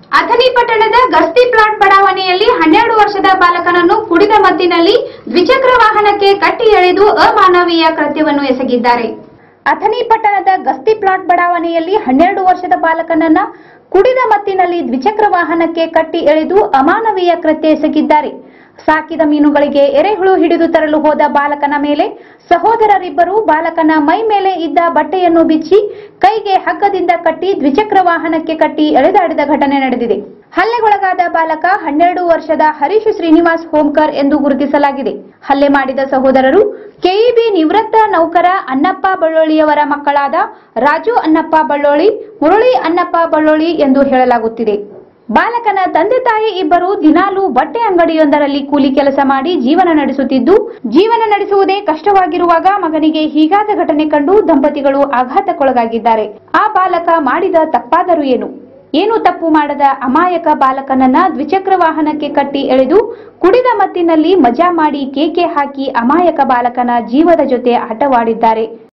ಅಥಣಿ ಪಟ್ಟಣದ ಗಸ್ತಿ ಪ್ಲಾಟ್ ಬಡಾವಣೆಯಲ್ಲಿ ಹನ್ನೆರಡು ವರ್ಷದ ಬಾಲಕನನ್ನು ಕುಡಿದ ಮತ್ತಿನಲ್ಲಿ ದ್ವಿಚಕ್ರ ವಾಹನಕ್ಕೆ ಕಟ್ಟಿ ಎಳೆದು ಅಮಾನವೀಯ ಕೃತ್ಯವನ್ನು ಎಸಗಿದ್ದಾರೆ ಅಥಣಿ ಪಟ್ಟಣದ ಗಸ್ತಿ ಪ್ಲಾಟ್ ಬಡಾವಣೆಯಲ್ಲಿ ಹನ್ನೆರಡು ವರ್ಷದ ಬಾಲಕನನ್ನ ಕುಡಿದ ಮತ್ತಿನಲ್ಲಿ ದ್ವಿಚಕ್ರ ವಾಹನಕ್ಕೆ ಕಟ್ಟಿ ಎಳೆದು ಅಮಾನವೀಯ ಕೃತ್ಯ ಎಸಗಿದ್ದಾರೆ ಸಾಕಿದ ಮೀನುಗಳಿಗೆ ಎರೆಹುಳು ಹಿಡಿದು ತರಲು ಹೋದ ಬಾಲಕನ ಮೇಲೆ ಸಹೋದರರಿಬ್ಬರು ಬಾಲಕನ ಮೈ ಮೇಲೆ ಇದ್ದ ಬಟ್ಟೆಯನ್ನು ಬಿಚ್ಚಿ ಕೈಗೆ ಹಗ್ಗದಿಂದ ಕಟ್ಟಿ ದ್ವಿಚಕ್ರ ವಾಹನಕ್ಕೆ ಕಟ್ಟಿ ಎಳೆದಾಡಿದ ಘಟನೆ ನಡೆದಿದೆ ಹಲ್ಲೆಗೊಳಗಾದ ಬಾಲಕ ಹನ್ನೆರಡು ವರ್ಷದ ಹರೀಶ್ ಶ್ರೀನಿವಾಸ್ ಹೋಮ್ಕರ್ ಎಂದು ಗುರುತಿಸಲಾಗಿದೆ ಹಲ್ಲೆ ಮಾಡಿದ ಸಹೋದರರು ಕೆಇಬಿ ನಿವೃತ್ತ ನೌಕರ ಅನ್ನಪ್ಪ ಬಳ್ಳೋಳಿಯವರ ಮಕ್ಕಳಾದ ರಾಜು ಅನ್ನಪ್ಪ ಬಳ್ಳೋಳಿ ಮುರಳಿ ಅನ್ನಪ್ಪ ಬಳ್ಳೋಳಿ ಎಂದು ಹೇಳಲಾಗುತ್ತಿದೆ ಬಾಲಕನ ತಂದೆ ತಾಯಿ ಇಬ್ಬರು ದಿನಾಲೂ ಬಟ್ಟೆ ಅಂಗಡಿಯೊಂದರಲ್ಲಿ ಕೂಲಿ ಕೆಲಸ ಮಾಡಿ ಜೀವನ ನಡೆಸುತ್ತಿದ್ದು ಜೀವನ ನಡೆಸುವುದೇ ಕಷ್ಟವಾಗಿರುವಾಗ ಮಗನಿಗೆ ಹೀಗಾದ ಘಟನೆ ಕಂಡು ದಂಪತಿಗಳು ಆಘಾತಕ್ಕೊಳಗಾಗಿದ್ದಾರೆ ಆ ಬಾಲಕ ಮಾಡಿದ ತಪ್ಪಾದರೂ ಏನು ಏನು ತಪ್ಪು ಮಾಡದ ಅಮಾಯಕ ಬಾಲಕನನ್ನ ದ್ವಿಚಕ್ರ ವಾಹನಕ್ಕೆ ಕಟ್ಟಿ ಎಳೆದು ಕುಡಿದ ಮತ್ತಿನಲ್ಲಿ ಮಜಾ ಮಾಡಿ ಕೇಕೆ ಹಾಕಿ ಅಮಾಯಕ ಬಾಲಕನ ಜೀವದ ಜೊತೆ ಆಟವಾಡಿದ್ದಾರೆ